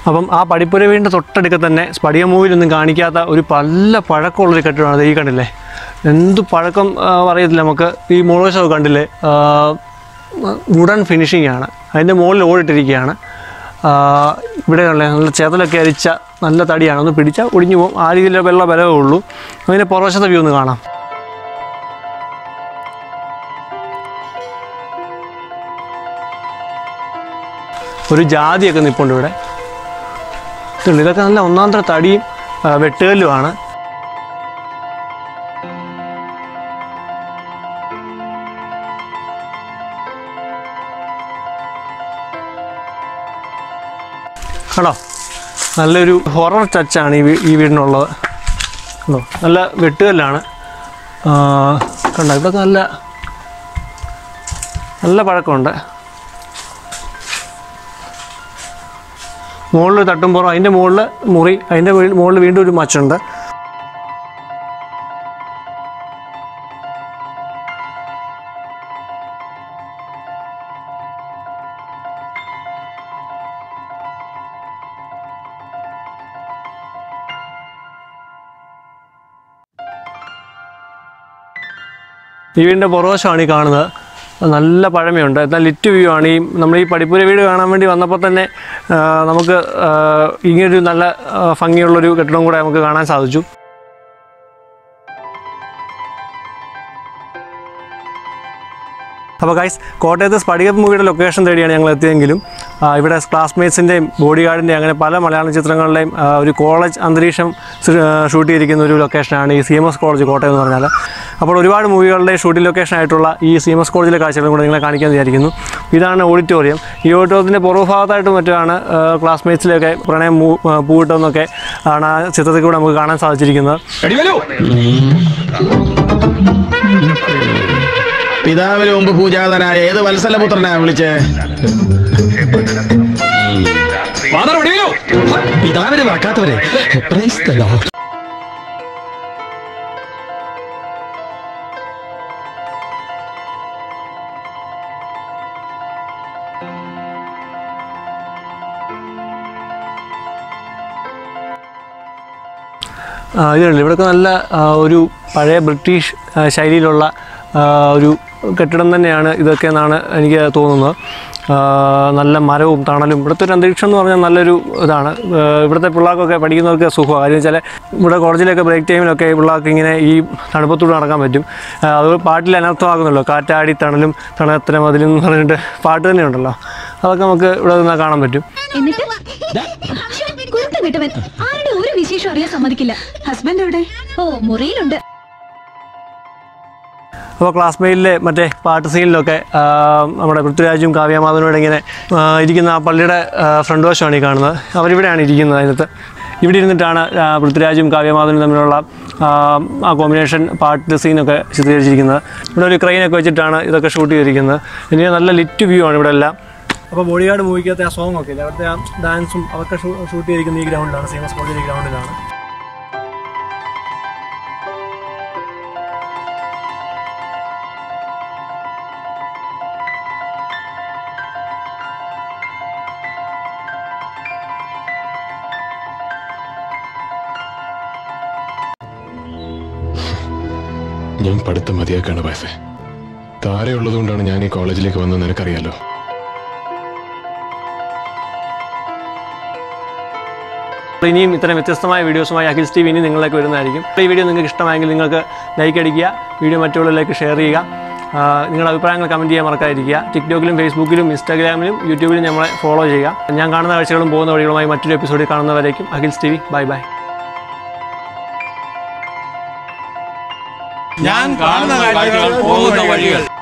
അപ്പം ആ പടിപ്പുര വീടിൻ്റെ തൊട്ടടുക്ക തന്നെ സ്പടിക മൂവിലൊന്നും കാണിക്കാത്ത ഒരു പല്ല പഴക്കമുള്ളൊരു കെട്ടിടമാണ് അത് ഈ കണ്ടില്ലേ എന്ത് പഴക്കം ആ, അറിയത്തില്ല നമുക്ക് ഈ മുളകശമൊക്കെ കണ്ടില്ലേ വുഡൻ ഫിനിഷിംഗ് ആണ് അതിൻ്റെ മുകളിൽ ഓടിട്ടിരിക്കുകയാണ് ആ, ഇവിടെയുള്ള നല്ല ചേതലൊക്കെ അരിച്ച നല്ല തടിയാണ് ഒന്ന് പിടിച്ചാൽ ഒടിഞ്ഞു പോകും ആ രീതിയിലുള്ള വെള്ള ബലമേ ഉള്ളൂ അതിൻ്റെ പുറവശത്തെ വ്യൂ ഒന്ന് കാണാം ഒരു ജാതിയൊക്കെ നിൽപ്പുണ്ട് ഇവിടെ ഇതുണ്ട് ഇതൊക്കെ നല്ല ഒന്നാന്തര തടിയും ആ, വെട്ടുകല്ലുമാണ് കണ്ടോ നല്ലൊരു ഹൊറർ ടച്ചാണ് ഈ വീ- ഈ വീടിനുള്ളത് കണ്ടോ നല്ല വെട്ടുകല്ലാണ് ആ, കണ്ടോ ഇതൊക്കെ നല്ല നല്ല പഴക്കമുണ്ട് മുകളിൽ തട്ടുംപുറം അതിൻ്റെ മുകളിൽ മുറി അതിൻ്റെ മുകളിൽ വീണ്ടും ഒരു മച്ചുണ്ട് ഈ വീടിൻ്റെ പുറവശമാണ് ഈ കാണുന്നത് നല്ല പഴമയുണ്ട് എന്നാൽ ലിറ്റ് വ്യൂ ആണ് ഈ നമ്മൾ ഈ പടിപ്പുര വീട് കാണാൻ വേണ്ടി വന്നപ്പോൾ തന്നെ ആ, നമുക്ക് ആ, ഇങ്ങനൊരു നല്ല ആ, ഭംഗിയുള്ളൊരു കെട്ടിടം കൂടെ നമുക്ക് കാണാൻ സാധിച്ചു അപ്പോൾ ഗൈസ് കോട്ടയത്ത് സ്പടിക മൂവിയുടെ ലൊക്കേഷൻ തേടിയാണ് ഞങ്ങൾ എത്തിയെങ്കിലും ആ, ഇവിടെ ക്ലാസ്മേറ്റ്സിൻ്റെയും ബോഡി ഗാർഡിൻ്റെയും അങ്ങനെ പല മലയാളം ചിത്രങ്ങളുടെയും ആ, ഒരു കോളേജ് അന്തരീക്ഷം സ്- ആ, ഷൂട്ട് ചെയ്തിരിക്കുന്ന ഒരു ലൊക്കേഷനാണ് ഈ C M S college Kottayam എന്ന് പറഞ്ഞാൽ അപ്പോൾ ഒരുപാട് മൂവികളുടെ ഷൂട്ടിംഗ് ലൊക്കേഷൻ ആയിട്ടുള്ള ഈ സി എം എസ് കോളേജിലെ കാഴ്ചകളും കൂടെ നിങ്ങളെ കാണിക്കാൻ വിചാരിക്കുന്നു ഇതാണ് ഓഡിറ്റോറിയം ഈ ഓഡിറ്റോറിയത്തിൻ്റെ പുറകുഭാഗത്തായിട്ട് മറ്റാണ് ക്ലാസ്മേറ്റ്സിലൊക്കെ പ്രണയം മൂ ആ, പൂവിട്ടതെന്നൊക്കെ ആണ് ആ ചിത്രത്തിൽ കൂടെ നമുക്ക് കാണാൻ സാധിച്ചിരിക്കുന്നത് പിതാവിന് മുമ്പ് പൂജാതനായ ഏത് വത്സലപുത്രനാ വിളിച്ചേ പിതാവിനെ മറക്കാത്തവരെ Praise the Lord. ആ, ഇതുണ്ട് ഇവിടെയൊക്കെ നല്ല ആ, ഒരു പഴയ ബ്രിട്ടീഷ് ആ, ശൈലിയിലുള്ള ആ, ഒരു കെട്ടിടം തന്നെയാണ് ഇതൊക്കെ എന്നാണ് എനിക്ക് തോന്നുന്നത് ആ, നല്ല മരവും തണലും ഇവിടുത്തെ ഒരു അന്തരീക്ഷം എന്ന് പറഞ്ഞാൽ നല്ലൊരു ഇതാണ് ആ, ഇവിടുത്തെ പിള്ളേർക്കൊക്കെ പഠിക്കുന്നവർക്ക് സുഖമാണ് കാര്യം വെച്ചാൽ ഇവിടെ കോളേജിലൊക്കെ ബ്രേക്ക് ടൈമിലൊക്കെ പിള്ളേർക്ക് ഇങ്ങനെ ഈ തണുപ്പത്തൂടെ നടക്കാൻ പറ്റും ആ, അത് പാട്ടിൽ അനർത്ഥമാകുന്നല്ലോ കാറ്റാടി തണലും തണുത്തര മതിലും എന്ന് പറഞ്ഞിട്ട് പാട്ട് തന്നെ ഉണ്ടല്ലോ അതൊക്കെ നമുക്ക് ഇവിടെ നിന്നാൽ കാണാൻ പറ്റും എന്നിട്ട് കുരുത്തം കിട്ടവൻ ആരുടെ ഒരു വിശേഷം അറിയാൻ സമ്മതിക്കില്ല ഹസ്ബൻഡ് എവിടെ ഓ മുറിയിലുണ്ട് അപ്പോൾ ക്ലാസ്മേറ്റിലെ മറ്റേ പാട്ട് സീനിലൊക്കെ ആ, നമ്മുടെ പൃഥ്വിരാജും കാവ്യമാധവനോട് ഇങ്ങനെ ആ, ഇരിക്കുന്ന ആ പള്ളിയുടെ ആ, ഫ്രണ്ട് വശമാണ് ഈ കാണുന്നത് അവരിവിടെയാണ് ഇരിക്കുന്നത് അതിനകത്ത് ഇവിടെ ഇരുന്നിട്ടാണ് ആ, പൃഥ്വിരാജും കാവ്യമാധവനും തമ്മിലുള്ള ആ, ആ കോമ്പിനേഷൻ പാട്ട് സീനൊക്കെ ചിത്രീകരിച്ചിരിക്കുന്നത് ഇവിടെ ഒരു ക്രെയിനൊക്കെ വെച്ചിട്ടാണ് ഇതൊക്കെ ഷൂട്ട് ചെയ്തിരിക്കുന്നത് ഇനി നല്ല ലിറ്റ് വ്യൂ ആണ് ഇവിടെ എല്ലാം അപ്പോൾ ബോഡി ഗാർഡ് മൂവിക്കകത്തെ ആ സോങ് ഒക്കെ ഇല്ലേ അവിടുത്തെ ആ ഡാൻസും അതൊക്കെ ഷൂട്ട് ചെയ്തിരിക്കുന്ന ഈ ഗ്രൗണ്ടിലാണ് സീമസ് കോളേജിലെ ഗ്രൗണ്ടിലാണ് ഞാൻ പഠിത്തം മതിയാക്കാണ് വൈഫെ താരയുള്ളതുകൊണ്ടാണ് ഞാൻ ഈ കോളേജിലേക്ക് വന്നത് നിനക്കറിയാലോ അപ്പോൾ ഇനിയും ഇത്തരം വ്യത്യസ്തമായ വീഡിയോസുമായി അഖിൽസ് ടി വി ഇനി നിങ്ങളിലേക്ക് വരുന്നതായിരിക്കും ഈ വീഡിയോ നിങ്ങൾക്ക് ഇഷ്ടമായെങ്കിൽ നിങ്ങൾക്ക് ലൈക്ക് അടിക്കുക വീഡിയോ മറ്റുള്ളവരിലേക്ക് ഷെയർ ചെയ്യുക ആ, നിങ്ങളുടെ അഭിപ്രായങ്ങൾ കമൻറ്റ് ചെയ്യാൻ മറക്കാതിരിക്കുക ടിക്ടോക്കിലും ഫേസ്ബുക്കിലും ഇൻസ്റ്റാഗ്രാമിലും യൂട്യൂബിലും നമ്മളെ ഫോളോ ചെയ്യുക ഞാൻ കാണുന്ന കാഴ്ചകളും പോകുന്ന വഴികളുമായി മറ്റൊരു എപ്പിസോഡിൽ കാണുന്നവരേക്കും Akhil's T V bye bye ഞാൻ കാണുന്ന കാഴ്ചകൾ പോകുന്ന വഴികൾ